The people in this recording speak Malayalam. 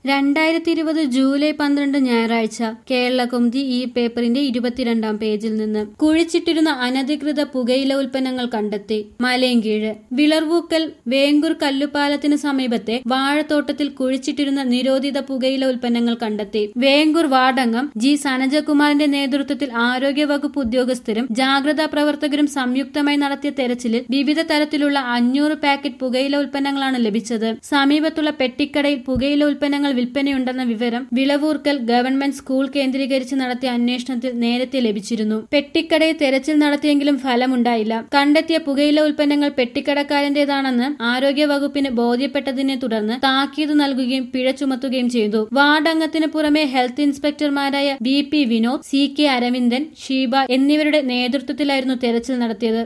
രണ്ടായിരത്തി ഇരുപത് ജൂലൈ പന്ത്രണ്ട് ഞായറാഴ്ച കേരള കൊന്തി ഈ പേപ്പറിന്റെ ഇരുപത്തിരണ്ടാം പേജിൽ നിന്ന് കുഴിച്ചിട്ടിരുന്ന അനധികൃത പുകയില ഉൽപ്പന്നങ്ങൾ കണ്ടെത്തി മലയൻകീഴ് വിളർവൂക്കൽ വേങ്കൂർ കല്ലുപാലത്തിന് സമീപത്തെ വാഴത്തോട്ടത്തിൽ കുഴിച്ചിട്ടിരുന്ന നിരോധിത പുകയില ഉൽപ്പന്നങ്ങൾ കണ്ടെത്തി വേങ്കൂർ വാർഡംഗം ജി സനജകുമാറിന്റെ നേതൃത്വത്തിൽ ആരോഗ്യവകുപ്പ് ഉദ്യോഗസ്ഥരും ജാഗ്രതാ പ്രവർത്തകരും സംയുക്തമായി നടത്തിയ തെരച്ചിലിൽ വിവിധ തരത്തിലുള്ള അഞ്ഞൂറ് പാക്കറ്റ് പുകയില ഉൽപ്പന്നങ്ങളാണ് ലഭിച്ചത് സമീപത്തുള്ള പെട്ടിക്കടയിൽ പുകയില ഉൽപ്പന്നങ്ങൾ വിൽപ്പനയുണ്ടെന്ന വിവരം വിളവൂർക്കൽ ഗവൺമെന്റ് സ്കൂൾ കേന്ദ്രീകരിച്ച് നടത്തിയ അന്വേഷണത്തിൽ നേരത്തെ ലഭിച്ചിരുന്നു പെട്ടിക്കടയിൽ തെരച്ചിൽ നടത്തിയെങ്കിലും ഫലമുണ്ടായില്ല കണ്ടെത്തിയ പുകയില ഉൽപ്പന്നങ്ങൾ പെട്ടിക്കടക്കാരന്റേതാണെന്ന് ആരോഗ്യ വകുപ്പിന് ബോധ്യപ്പെട്ടതിനെ തുടർന്ന് താക്കീത് നൽകുകയും പിഴ ചുമത്തുകയും ചെയ്തു വാർഡ് അംഗത്തിന് പുറമെ ഹെൽത്ത് ഇൻസ്പെക്ടർമാരായ B P Vinod C K Aravindan Sheeba എന്നിവരുടെ നേതൃത്വത്തിലായിരുന്നു തെരച്ചിൽ നടത്തിയത്